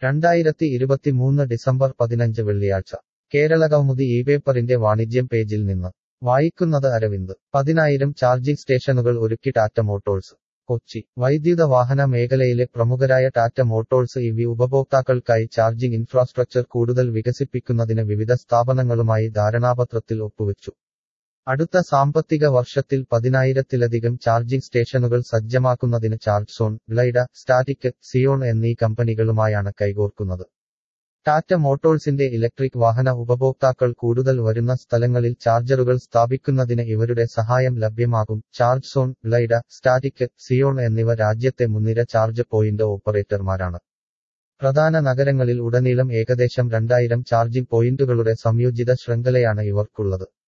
രണ്ടായിരത്തി ഇരുപത്തിമൂന്ന് ഡിസംബർ പതിനഞ്ച് വെള്ളിയാഴ്ച കേരളകൗമുദി ഈ പേപ്പറിന്റെ വാണിജ്യം പേജിൽ നിന്ന് വായിക്കുന്നത് അരവിന്ദ് പതിനായിരം ചാർജിംഗ് സ്റ്റേഷനുകൾ ഒരുക്കി ടാറ്റ മോട്ടോഴ്സ് കൊച്ചി വൈദ്യുത വാഹന മേഖലയിലെ പ്രമുഖരായ ടാറ്റ മോട്ടോഴ്സ് ഇവി ഉപഭോക്താക്കൾക്കായി ചാർജിംഗ് ഇൻഫ്രാസ്ട്രക്ചർ കൂടുതൽ വികസിപ്പിക്കുന്നതിന് വിവിധ സ്ഥാപനങ്ങളുമായി ധാരണാപത്രത്തിൽ ഒപ്പുവച്ചു അടുത്ത സാമ്പത്തിക വർഷത്തിൽ പതിനായിരത്തിലധികം ചാർജിംഗ് സ്റ്റേഷനുകൾ സജ്ജമാക്കുന്നതിന് ചാർജ് സോൺ ഗ്ലൈഡ സ്റ്റാറ്റിക് സിയോൺ എന്നീ കമ്പനികളുമായാണ് കൈകോർക്കുന്നത് ടാറ്റ മോട്ടോഴ്സിന്റെ ഇലക്ട്രിക് വാഹന ഉപഭോക്താക്കൾ കൂടുതൽ വരുന്ന സ്ഥലങ്ങളിൽ ചാർജറുകൾ സ്ഥാപിക്കുന്നതിന് ഇവരുടെ സഹായം ലഭ്യമാകും ചാർജ് സോൺ ഗ്ലൈഡ സ്റ്റാറ്റിക് സിയോൺ എന്നിവ രാജ്യത്തെ മുൻനിര ചാർജ് പോയിന്റ് ഓപ്പറേറ്റർമാരാണ് പ്രധാന നഗരങ്ങളിൽ ഉടനീളം ഏകദേശം രണ്ടായിരം ചാർജിംഗ് പോയിന്റുകളുടെ സംയോജിത ശൃംഖലയാണ് ഇവർക്കുള്ളത്